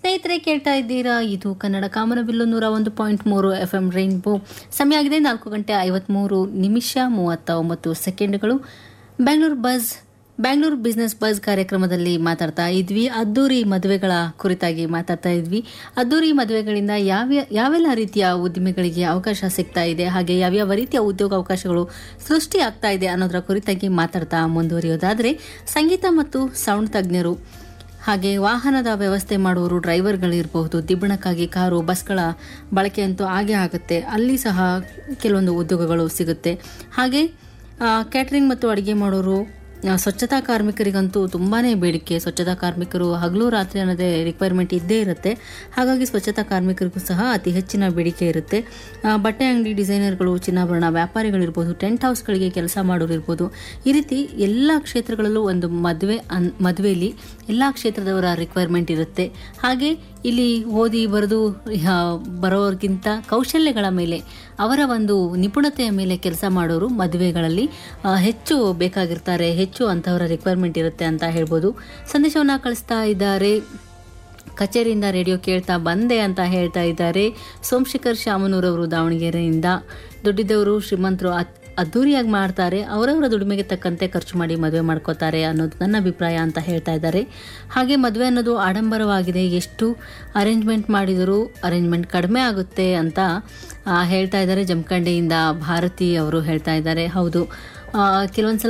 ಸ್ನೇಹಿತರೆ ಕೇಳ್ತಾ ಇದ್ದೀರಾ ಇದು ಕನ್ನಡ ಕಾಮನಬಿಲ್ಲು ನೂರ ಒಂದು ಪಾಯಿಂಟ್ ಮೂರು ಎಫ್ ಎಂ ರೈನ್ಬೋ ಸಮಯ ಆಗಿದೆ ನಾಲ್ಕು ಗಂಟೆ ಐವತ್ಮೂರು ನಿಮಿಷ ಮೂವತ್ತ ಒಂಬತ್ತು ಸೆಕೆಂಡ್ಗಳು Bengaluru buzz Bangalore business buzz ಕಾರ್ಯಕ್ರಮದಲ್ಲಿ ಮಾತಾಡ್ತಾ ಇದ್ವಿ ಅದ್ದೂರಿ ಮದುವೆಗಳ ಕುರಿತಾಗಿ ಮಾತಾಡ್ತಾ ಇದ್ವಿ ಅದ್ದೂರಿ ಮದುವೆಗಳಿಂದ ಯಾವ ಯಾವೆಲ್ಲ ರೀತಿಯ ಉದ್ದಿಮೆಗಳಿಗೆ ಅವಕಾಶ ಸಿಗ್ತಾ ಇದೆ ಹಾಗೆ ಯಾವ್ಯಾವ ರೀತಿಯ ಉದ್ಯೋಗ ಅವಕಾಶಗಳು ಸೃಷ್ಟಿ ಆಗ್ತಾ ಇದೆ ಅನ್ನೋದರ ಕುರಿತಾಗಿ ಮಾತಾಡ್ತಾ ಮುಂದುವರಿಯೋದಾದ್ರೆ ಸಂಗೀತ ಮತ್ತು ಸೌಂಡ್ ತಜ್ಞರು ಹಾಗೆ ವಾಹನದ ವ್ಯವಸ್ಥೆ ಮಾಡುವವರು ಡ್ರೈವರ್ಗಳಿರಬಹುದು ದಿಬ್ಬಣಕ್ಕಾಗಿ ಕಾರು ಬಸ್ಗಳ ಬಳಕೆಯಂತೂ ಆಗೇ ಆಗುತ್ತೆ ಅಲ್ಲಿ ಸಹ ಕೆಲವೊಂದು ಉದ್ಯೋಗಗಳು ಸಿಗುತ್ತೆ ಹಾಗೆ ಕ್ಯಾಟ್ರಿಂಗ್ ಮತ್ತು ಅಡುಗೆ ಮಾಡೋರು ಆ, ಸ್ವಚ್ಛತಾ ಕಾರ್ಮಿಕರಿಗಂತೂ ತುಂಬಾ ಬೇಡಿಕೆ ಸ್ವಚ್ಛತಾ ಕಾರ್ಮಿಕರು ಹಗಲು ರಾತ್ರಿ ಅನ್ನೋದೇ ರಿಕ್ವೈರ್ಮೆಂಟ್ ಇದ್ದೇ ಇರುತ್ತೆ ಹಾಗಾಗಿ ಸ್ವಚ್ಛತಾ ಕಾರ್ಮಿಕರಿಗೂ ಸಹ ಅತಿ ಹೆಚ್ಚಿನ ಬೇಡಿಕೆ ಇರುತ್ತೆ ಆ, ಬಟ್ಟೆ ಅಂಗಡಿ ಡಿಸೈನರ್ಗಳು ಚಿನ್ನಾಭರಣ ವ್ಯಾಪಾರಿಗಳಿರ್ಬೋದು ಟೆಂಟ್ ಹೌಸ್ಗಳಿಗೆ ಕೆಲಸ ಮಾಡೋರು ಇರ್ಬೋದು ಈ ರೀತಿ ಎಲ್ಲ ಕ್ಷೇತ್ರಗಳಲ್ಲೂ ಒಂದು ಮದುವೆ ಅನ್ ಮದುವೆಯಲ್ಲಿ ಎಲ್ಲ ಕ್ಷೇತ್ರದವರ ರಿಕ್ವೈರ್ಮೆಂಟ್ ಇರುತ್ತೆ ಹಾಗೆ ಇಲ್ಲಿ ಓದಿ ಬರೆದು ಬರೋರ್ಗಿಂತ ಕೌಶಲ್ಯಗಳ ಮೇಲೆ ಅವರ ಒಂದು ನಿಪುಣತೆಯ ಮೇಲೆ ಕೆಲಸ ಮಾಡೋರು ಮದುವೆಗಳಲ್ಲಿ ಆ, ಹೆಚ್ಚು ಬೇಕಾಗಿರ್ತಾರೆ ಹೆಚ್ಚು ಅಂಥವರ ರಿಕ್ವೈರ್ಮೆಂಟ್ ಇರುತ್ತೆ ಅಂತ ಹೇಳ್ಬೋದು ಸಂದೇಶವನ್ನು ಕಳಿಸ್ತಾ ಇದ್ದಾರೆ ಕಚೇರಿಯಿಂದ ರೇಡಿಯೋ ಕೇಳ್ತಾ ಬಂದೆ ಅಂತ ಹೇಳ್ತಾ ಇದ್ದಾರೆ ಸೋಮಶೇಖರ್ ಶಾಮನೂರವರು ದಾವಣಗೆರೆಯಿಂದ ದುಡ್ಡಿದ್ದವರು ಶ್ರೀಮಂತರು ಅತ್- ಅದ್ಧೂರಿಯಾಗಿ ಮಾಡ್ತಾರೆ ಅವರವರ ದುಡಿಮೆಗೆ ತಕ್ಕಂತೆ ಖರ್ಚು ಮಾಡಿ ಮದುವೆ ಮಾಡ್ಕೋತಾರೆ ಅನ್ನೋದು ನನ್ನ ಅಭಿಪ್ರಾಯ ಅಂತ ಹೇಳ್ತಾ ಇದ್ದಾರೆ ಹಾಗೆ ಮದುವೆ ಅನ್ನೋದು ಆಡಂಬರವಾಗಿದೆ ಎಷ್ಟು ಅರೇಂಜ್ಮೆಂಟ್ ಮಾಡಿದರೂ ಅರೇಂಜ್ಮೆಂಟ್ ಕಡಿಮೆ ಆಗುತ್ತೆ ಅಂತ ಆ, ಹೇಳ್ತಾ ಇದ್ದಾರೆ ಜಮಖಂಡಿಯಿಂದ ಭಾರತಿ ಅವರು ಹೇಳ್ತಾ ಇದ್ದಾರೆ ಹೌದು ಕೆಲವೊಂದ್ಸಲ